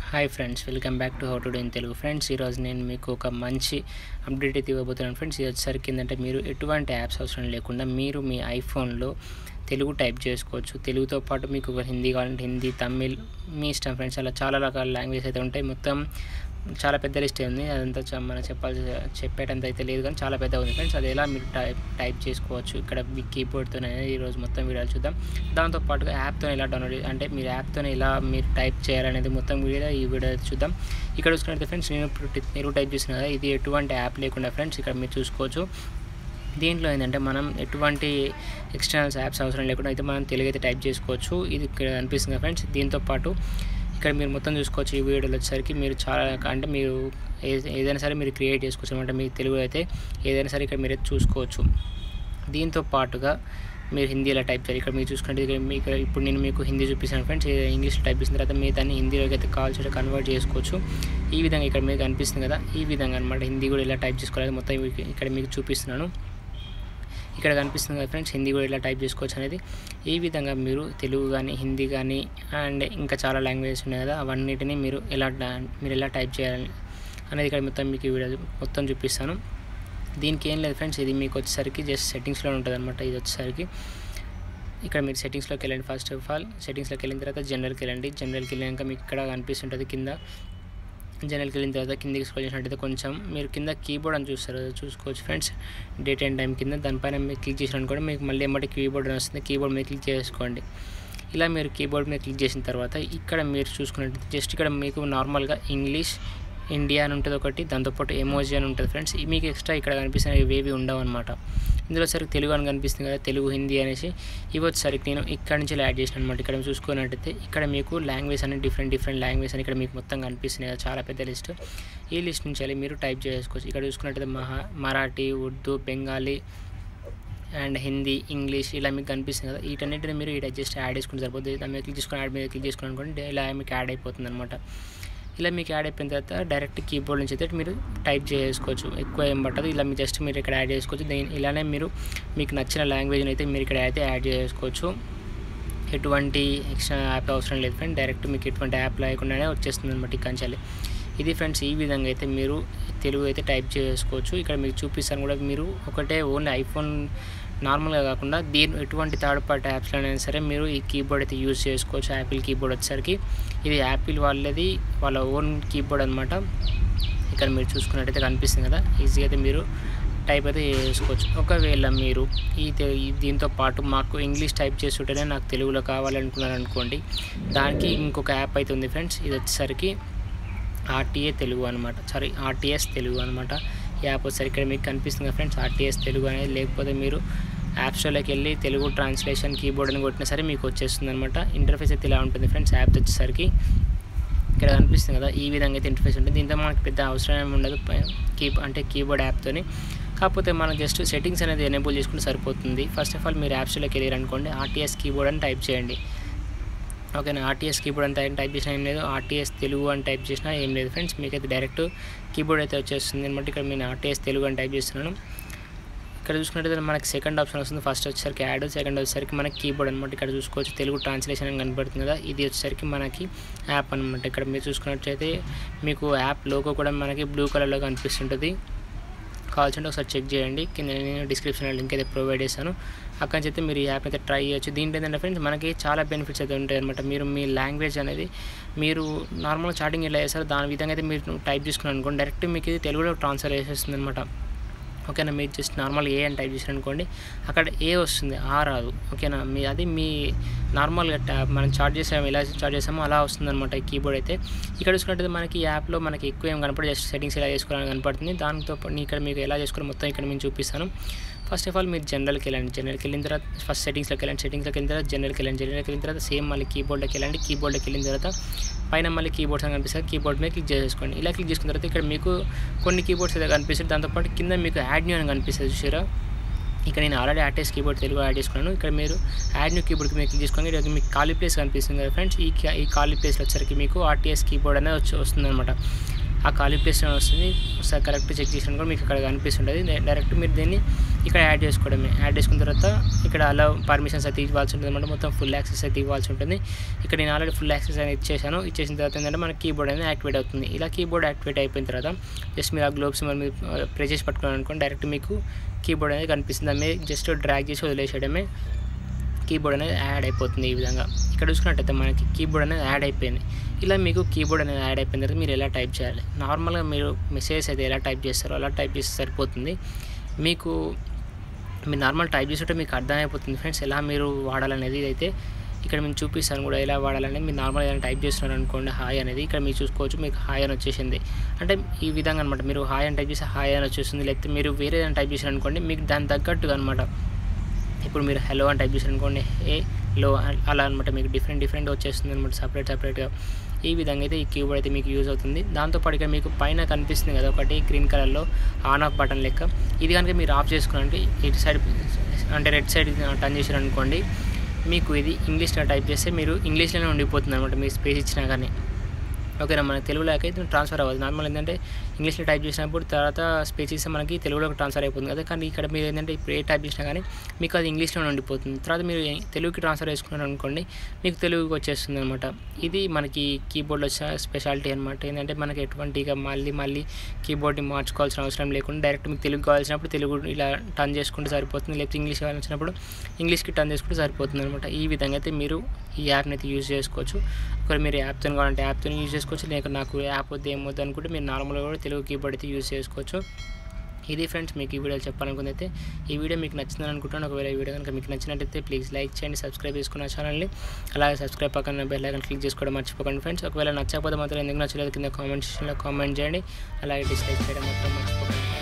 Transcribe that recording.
hi friends welcome back to how to do in Telugu friends ఈరోజు నేను మీకు ఒక మంచి అప్డేట్ అయితే ఇవ్వబోతున్నాను ఫ్రెండ్స్ ఇది వచ్చేసరికి ఏంటంటే మీరు ఎటువంటి యాప్స్ అవసరం లేకుండా మీరు మీ ఐఫోన్లో తెలుగు టైప్ చేసుకోవచ్చు తెలుగుతో పాటు మీకు ఒక హిందీ కావాలంటే హిందీ తమిళ్ మీ ఇష్టం ఫ్రెండ్స్ అలా చాలా రకాల లాంగ్వేజ్ అయితే ఉంటాయి మొత్తం చాలా పెద్ద లిస్ట్ ఉంది అదంతా చ- మనం చెప్పాల్సి చెప్పేటంత అయితే లేదు కానీ చాలా పెద్ద ఉంది ఫ్రెండ్స్ అది ఎలా మీరు టైప్ టైప్ చేసుకోవచ్చు ఇక్కడ మీ కీబోర్డ్తోనే ఈరోజు మొత్తం వీడియోలు చూద్దాం దాంతో పాటుగా యాప్తో ఎలా డౌన్లోడ్ అంటే మీరు యాప్తో ఎలా మీరు టైప్ చేయాలనేది మొత్తం వీడియో ఈ వీడియో చూద్దాం ఇక్కడ చూసుకున్నట్టు ఫ్రెండ్స్ నేను ఇప్పుడు టి- తెలుగు టైప్ చేసిన కదా ఇది ఎటువంటి యాప్ లేకుండా ఫ్రెండ్స్ ఇక్కడ మీరు చూసుకోవచ్చు దీంట్లో ఏంటంటే మనం ఎటువంటి ఎక్స్టర్నల్స్ యాప్స్ అవసరం లేకుండా అయితే మనం తెలుగు అయితే టైప్ చేసుకోవచ్చు ఇది ఇక్కడ అనిపిస్తుంది ఫ్రెండ్స్ దీంతో పాటు ఇక్కడ మీరు మొత్తం చూసుకోవచ్చు ఈ వీడియోలో వచ్చేసరికి మీరు చాలా అంటే మీరు ఏ- ఏదైనా సరే మీరు క్రియేట్ చేసుకోవచ్చు అనమాట మీ తెలుగు అయితే ఏదైనా సరే ఇక్కడ మీరు చూసుకోవచ్చు దీంతో పాటుగా మీరు హిందీలో టైప్ చేయాలి ఇక్కడ మీరు చూసుకుంటే ఇక్కడ మీకు ఇప్పుడు నేను మీకు హిందీ చూపిస్తాను ఫ్రెండ్స్ ఇంగ్లీష్లో టైప్ చేసిన తర్వాత మీరు దాన్ని హిందీలోకి అయితే కాల్ చేసి కన్వర్ట్ చేసుకోవచ్చు ఈ విధంగా ఇక్కడ మీకు కనిపిస్తుంది కదా ఈ విధంగా అనమాట హిందీ కూడా ఇలా టైప్ చేసుకోవాలి మొత్తం ఇవి- ఇక్కడ మీకు చూపిస్తున్నాను ఇక్కడ కనిపిస్తుంది కదా ఫ్రెండ్స్ హిందీ కూడా ఇలా టైప్ చేసుకోవచ్చు అనేది ఈ విధంగా మీరు తెలుగు కానీ హిందీ కానీ అండ్ ఇంకా చాలా లాంగ్వేజెస్ ఉన్నాయి కదా అవన్నిటిని మీరు ఎలా డా- మీరు ఎలా టైప్ చేయాలి అనేది ఇక్కడ మొత్తం మీకు ఈ వీడియో మొత్తం చూపిస్తాను దీనికి ఏం లేదు ఫ్రెండ్స్ ఇది మీకు వచ్చేసరికి జస్ట్ సెట్టింగ్స్లో ఉంటుంది అనమాట ఇది వచ్చేసరికి ఇక్కడ మీరు సెట్టింగ్స్లోకి వెళ్ళండి ఫస్ట్ ఆఫ్ ఆల్ సెట్టింగ్స్లోకి వెళ్ళిన తర్వాత జనరల్కి వెళ్ళండి జనరల్కి వెళ్ళాక మీకు ఇక్కడ కనిపిస్తుంటుంది కింద జనరల్కి వెళ్ళిన తర్వాత కిందకి స్క్రోల్ చేసినట్టయితే కొంచెం మీరు కింద కీబోర్డ్ అని చూస్తారు అది చూసుకోవచ్చు ఫ్రెండ్స్ డేట్ అండ్ టైం కింద దానిపైన మీరు క్లిక్ చేసిన కూడా మీకు మళ్ళీ ఎమ్మటి కీబోర్డ్ అని వస్తుంది కీబోర్డ్ మీద క్లిక్ చేసుకోండి ఇలా మీరు కీబోర్డ్ మీద క్లిక్ చేసిన తర్వాత ఇక్కడ మీరు చూసుకున్నట్టు జస్ట్ ఇక్కడ మీకు నార్మల్గా ఇంగ్లీష్ ఇండియా అని ఉంటుంది ఒకటి దాంతోపాటు ఎమోజీ అని ఉంటుంది ఫ్రెండ్స్ మీకు ఎక్స్ట్రా ఇక్కడ కనిపిస్తున్న ఇవేవి ఉండవు అనమాట ఇందులో సరికి తెలుగు అని కనిపిస్తుంది కదా తెలుగు హిందీ అనేసి ఇవి వచ్చేసరికి నేను ఇక్కడ నుంచి యాడ్ చేసిన అనమాట ఇక్కడ మీరు చూసుకున్నట్టయితే ఇక్కడ మీకు లాంగ్వేజ్ అనేది డిఫరెంట్ డిఫరెంట్ లాంగ్వేజ్ అని ఇక్కడ మీకు మొత్తం కనిపిస్తున్నాయి కదా చాలా పెద్ద లిస్ట్ ఈ లిస్ట్ నుంచి వెళ్ళి మీరు టైప్ చేసుకోవచ్చు ఇక్కడ చూసుకున్నట్టయితే మహా మరాఠీ ఉర్దూ బెంగాలీ అండ్ హిందీ ఇంగ్లీష్ ఇలా మీకు కనిపిస్తుంది కదా వీటన్నిటిని మీరు ఇక్కడ జస్ట్ యాడ్ చేసుకుంటే సరిపోతుంది దాని మీద క్లిక్ చేసుకుని యాడ్ మీద క్లిక్ చేసుకుని అనుకోండి ఇలా మీకు యాడ్ అయిపోతుంది అనమాట ఇలా మీకు యాడ్ అయిపోయిన తర్వాత డైరెక్ట్ కీబోర్డ్ నుంచి అయితే మీరు టైప్ చేసుకోవచ్చు ఎక్కువ ఏం పట్టదు ఇలా మీరు జస్ట్ మీరు ఇక్కడ యాడ్ చేసుకోవచ్చు దీని ఇలానే మీరు మీకు నచ్చిన లాంగ్వేజ్ని అయితే మీరు ఇక్కడ అయితే యాడ్ చేసుకోవచ్చు ఎటువంటి ఎక్స్ట్రా యాప్ అవసరం లేదు ఫ్రెండ్ డైరెక్ట్ మీకు ఎటువంటి యాప్ లేకుండానే వచ్చేస్తుంది అనమాట ఇక్కడి నుంచి ఇది ఫ్రెండ్స్ ఈ విధంగా అయితే మీరు తెలుగు అయితే టైప్ చేసుకోవచ్చు ఇక్కడ మీకు చూపిస్తాను కూడా మీరు ఒకటే ఓన్లీ ఐఫోన్ నార్మల్గా కాకుండా దీని ఎటువంటి థర్డ్ పార్టీ యాప్స్లో అయినా సరే మీరు ఈ కీబోర్డ్ అయితే యూజ్ చేసుకోవచ్చు యాపిల్ కీబోర్డ్ వచ్చేసరికి ఇది యాపిల్ వాళ్ళది వాళ్ళ ఓన్ కీబోర్డ్ అనమాట ఇక్కడ మీరు చూసుకున్నట్టయితే కనిపిస్తుంది కదా ఈజీగా అయితే మీరు టైప్ అయితే చేసుకోవచ్చు ఒకవేళ మీరు ఈ తె- ఈ దీంతో పాటు మాకు ఇంగ్లీష్ టైప్ చేస్తుంటేనే నాకు తెలుగులో కావాలనుకున్నారు అనుకోండి దానికి ఇంకొక యాప్ అయితే ఉంది ఫ్రెండ్స్ ఇది వచ్చేసరికి ఆర్టీఏ తెలుగు అనమాట సారీ ఆర్టీఎస్ తెలుగు అనమాట ఈ యాప్ వచ్చేసరికి ఇక్కడ మీకు కనిపిస్తుంది కదా ఫ్రెండ్స్ ఆర్టీఎస్ తెలుగు అనేది లేకపోతే మీరు యాప్ స్టోర్లోకి వెళ్ళి తెలుగు ట్రాన్స్లేషన్ కీబోర్డ్ అని కొట్టినా సరే మీకు వచ్చేస్తుంది అనమాట ఇంటర్ఫేస్ అయితే ఇలా ఉంటుంది ఫ్రెండ్స్ యాప్ వచ్చేసరికి ఇక్కడ కనిపిస్తుంది కదా ఈ విధంగా అయితే ఇంటర్ఫేస్ ఉంటుంది దీంతో మనకి పెద్ద అవసరం ఏమి ఉండదు కీ అంటే కీబోర్డ్ యాప్తోని కాకపోతే మనం జస్ట్ సెట్టింగ్స్ అనేది ఎనేబుల్ చేసుకుంటే సరిపోతుంది ఫస్ట్ ఆఫ్ ఆల్ మీరు యాప్స్లోకి వెళ్ళారు అనుకోండి ఆర్టీఎస్ కీబోర్డ్ అని టైప్ చేయండి ఓకేనా ఆర్టీఎస్ కీబోర్డ్ అంతా టైప్ చేసినా ఏం లేదు ఆర్టీఎస్ తెలుగు అని టైప్ చేసినా ఏం లేదు ఫ్రెండ్స్ మీకైతే డైరెక్ట్ కీబోర్డ్ అయితే వచ్చేస్తుంది అనమాట ఇక్కడ నేను ఆర్టీఎస్ తెలుగు అని టైప్ చేస్తున్నాను ఇక్కడ చూసుకున్నట్టయితే మనకి సెకండ్ ఆప్షన్ వస్తుంది ఫస్ట్ వచ్చేసరికి యాడ్ సెకండ్ వచ్చేసరికి మనకి కీబోర్డ్ అనమాట ఇక్కడ చూసుకోవచ్చు తెలుగు ట్రాన్స్లేషన్ అని కనబడుతుంది కదా ఇది వచ్చేసరికి మనకి యాప్ అనమాట ఇక్కడ మీరు చూసుకున్నట్లయితే మీకు యాప్ లోగో కూడా మనకి బ్లూ కలర్లో కనిపిస్తుంటుంది కావాల్సింటే ఒకసారి చెక్ చేయండి కింద నేను డిస్క్రిప్షన్లో లింక్ అయితే ప్రొవైడ్ చేశాను అక్కడి నుంచి అయితే మీరు ఈ యాప్ అయితే ట్రై చేయొచ్చు దీంట్లో ఏంటంటే ఫ్రెండ్స్ మనకి చాలా బెనిఫిట్స్ అయితే ఉంటాయి అనమాట మీరు మీ లాంగ్వేజ్ అనేది మీరు నార్మల్ చాటింగ్ ఎలా చేస్తారో దాని విధంగా అయితే మీరు టైప్ చేసుకున్నారు అనుకోండి డైరెక్ట్ మీకు ఇది తెలుగులో ట్రాన్స్ఫర్ చేసేస్తుంది అనమాట ఓకేనా మీరు జస్ట్ నార్మల్ ఏ అని టైప్ చేశారు అనుకోండి అక్కడ ఏ వస్తుంది ఆ రాదు ఓకేనా మీ అది మీ నార్మల్గా ట్యా- మనం చార్ట్ చేసాము ఎలా చార్ట్ చేసామో అలా వస్తుంది అనమాట ఈ కీబోర్డ్ అయితే ఇక్కడ చూసుకున్నట్టయితే మనకి ఈ యాప్లో మనకి ఎక్కువ ఏం కనపడి జస్ట్ సెట్టింగ్స్ ఎలా చేసుకోవాలని కనపడుతుంది దాంతో పాటు ఇక్కడ మీకు ఎలా చేసుకోవాలి మొత్తం ఇక్కడ నేను చూపిస్తాను ఫస్ట్ ఆఫ్ ఆల్ మీరు జనరల్కి వెళ్ళండి జనరల్కి వెళ్ళిన తర్వాత ఫస్ట్ సెట్టింగ్స్లోకి వెళ్ళండి సెట్టింగ్స్లోకి వెళ్ళిన తర్వాత జనరల్కి వెళ్ళండి జనరల్కి వెళ్ళిన తర్వాత సేమ్ మళ్ళీ కీబోర్డ్కి వెళ్ళండి కీబోర్డ్కి వెళ్ళిన తర్వాత పైన మళ్ళీ కీబోర్డ్స్ అని కనిపిస్తుంది కీబోర్డ్ మీద క్లిక్ చేసుకోండి ఇలా క్లిక్ చేసుకున్న తర్వాత ఇక్కడ మీకు కొన్ని కీబోర్డ్స్ అయితే కనిపిస్తుంది దాంతోపాటు కింద మీకు యాడ్ న్యూ అని కనిపిస్తుంది చూసారా ఇక్కడ నేను already RTS keyboard Telugu add చేసుకున్నాను ఇక్కడ మీరు యాడ్ న్యూ కీబోర్డ్కి మీరు క్లిక్ చేసుకోండి ఇక్కడ మీకు ఖాళీ ప్లేస్ కనిపిస్తుంది కదా ఫ్రెండ్స్ ఈ కా- ఈ ఖాళీ ప్లేస్లో వచ్చరికి మీకు ఆర్టీఎస్ కీబోర్డ్ అనేది వచ్చి వస్తుంది అనమాట ఆ ఖాళీ ప్లేస్ అని వస్తుంది ఒకసారి కరెక్ట్ చెక్ చేసినా కూడా మీకు ఇక్కడ కనిపిస్తుంటుంది డైరెక్ట్ మీరు దీన్ని ఇక్కడ యాడ్ చేసుకోవడమే యాడ్ చేసుకున్న తర్వాత ఇక్కడ అలా పర్మిషన్స్ అయితే ఇవ్వాల్సి ఉంటుంది అనమాట మొత్తం ఫుల్ యాక్సెస్ అయితే ఇవ్వాల్సి ఉంటుంది ఇక్కడ నేను ఆల్రెడీ ఫుల్ యాక్సెస్ అనేది ఇచ్చేసాను ఇచ్చేసిన తర్వాత ఏంటంటే మన కీబోర్డ్ అనేది యాక్టివేట్ అవుతుంది ఇలా కీబోర్డ్ యాక్టివేట్ అయిపోయిన తర్వాత జస్ట్ మీరు ఆ గ్లోబ్స్ మరి మీరు ప్రెస్ చేసి పట్టుకున్నాను అనుకోండి డైరెక్ట్ మీకు కీబోర్డ్ అనేది కనిపిస్తుంది దాన్ని జస్ట్ డ్రాగ్ చేసి వదిలేసేయడమే కీబోర్డ్ అనేది యాడ్ అయిపోతుంది ఈ విధంగా ఇక్కడ చూసుకున్నట్టయితే మనకి కీబోర్డ్ అనేది యాడ్ అయిపోయింది ఇలా మీకు కీబోర్డ్ అనేది యాడ్ అయిపోయిన తర్వాత మీరు ఎలా టైప్ చేయాలి నార్మల్గా మీరు మెసేజ్ అయితే ఎలా టైప్ చేస్తారో అలా టైప్ చేస్తే సరిపోతుంది మీకు మీరు నార్మల్ టైప్ చేస్తుంటే మీకు అర్థమైపోతుంది ఫ్రెండ్స్ ఎలా మీరు వాడాలనేది అయితే ఇక్కడ మేము చూపిస్తాను కూడా ఎలా వాడాలని మీరు నార్మల్ ఏదైనా టైప్ చేస్తున్నారు అనుకోండి హాయ్ అనేది ఇక్కడ మీరు చూసుకోవచ్చు మీకు హాయ్ అని వచ్చేసింది అంటే ఈ విధంగా అనమాట మీరు హాయ్ అని టైప్ చేస్తే హాయ్ అని వచ్చేస్తుంది లేకపోతే మీరు వేరే ఏదైనా టైప్ చేశారు అనుకోండి మీకు దాని తగ్గట్టుగా అనమాట ఇప్పుడు మీరు హలో అని టైప్ చేశారు అనుకోండి ఏ లో అలా అనమాట మీకు డిఫరెంట్ డిఫరెంట్ వచ్చేస్తుంది అనమాట సపరేట్ సపరేట్గా ఈ విధంగా అయితే ఈ కీబోర్డ్ అయితే మీకు యూజ్ అవుతుంది దాంతోపాటు ఇక్కడ మీకు పైన కనిపిస్తుంది కదా ఒకటి గ్రీన్ కలర్లో ఆన్ ఆఫ్ బటన్ లెక్క ఇది కనుక మీరు ఆఫ్ చేసుకున్నారంటే ఇటు సైడ్ అంటే రెడ్ సైడ్ టర్న్ చేశారు అనుకోండి మీకు ఇది ఇంగ్లీష్లో టైప్ చేస్తే మీరు ఇంగ్లీష్లోనే ఉండిపోతుంది అనమాట మీరు స్పేస్ ఇచ్చినా కానీ ఓకేనా మన తెలుగులోకి అయితే ట్రాన్స్ఫర్ అవ్వదు నార్మల్ ఏంటంటే ఇంగ్లీష్లో టైప్ చేసినప్పుడు తర్వాత స్పేస్ ఇస్తే మనకి తెలుగులోకి ట్రాన్స్ఫర్ అయిపోతుంది కదా కానీ ఇక్కడ మీరు ఏంటంటే ఇప్పుడు ఏ టైప్ చేసినా కానీ మీకు అది ఇంగ్లీష్లోనే ఉండిపోతుంది తర్వాత మీరు తెలుగుకి ట్రాన్స్ఫర్ చేసుకున్నారు అనుకోండి మీకు తెలుగుకి వచ్చేస్తుంది అనమాట ఇది మనకి కీబోర్డ్లో వచ్చిన స్పెషాలిటీ అనమాట ఏంటంటే మనకి ఎటువంటి ఇక మళ్ళీ మళ్ళీ కీబోర్డ్ని మార్చుకోవాల్సిన అవసరం లేకుండా డైరెక్ట్ మీకు తెలుగు కావాల్సినప్పుడు తెలుగు ఇలా టర్న్ చేసుకుంటే సరిపోతుంది లేకపోతే ఇంగ్లీష్ కావాల్సినప్పుడు ఇంగ్లీష్కి టర్న్ చేసుకుంటే సరిపోతుంది అనమాట ఈ విధంగా అయితే మీరు ఈ యాప్ని అయితే యూజ్ చేసుకోవచ్చు ఒకవేళ మీరు యాప్తో కావాలంటే యాప్తో యూజ్ చేసుకోవచ్చు లేక నాకు యాప్ వద్దు ఏమొద్దు అనుకుంటే మీరు నార్మల్గా కూడా తెలుగు కీబోర్డ్ అయితే యూజ్ చేసుకోవచ్చు ఇది ఫ్రెండ్స్ మీకు ఈ వీడియో చెప్పాలనుకుంది అయితే ఈ వీడియో మీకు నచ్చిందని అనుకుంటాను ఒకవేళ ఈ వీడియో కనుక మీకు నచ్చినట్టయితే ప్లీజ్ లైక్ చేయండి సబ్స్క్రైబ్ చేసుకున్న ఛానల్ని అలాగే సబ్స్క్రైబ్ పక్కన బెల్ ఐకాన్ క్లిక్ చేసుకోవడం మర్చిపోకండి ఫ్రెండ్స్ ఒకవేళ నచ్చకపోతే మాత్రం ఎందుకు నచ్చలేదు కింద కామెంట్ సెక్షన్లో కామెంట్ చేయండి అలాగే డిస్లైక్ చేయడం మాత్రం మర్చిపోకండి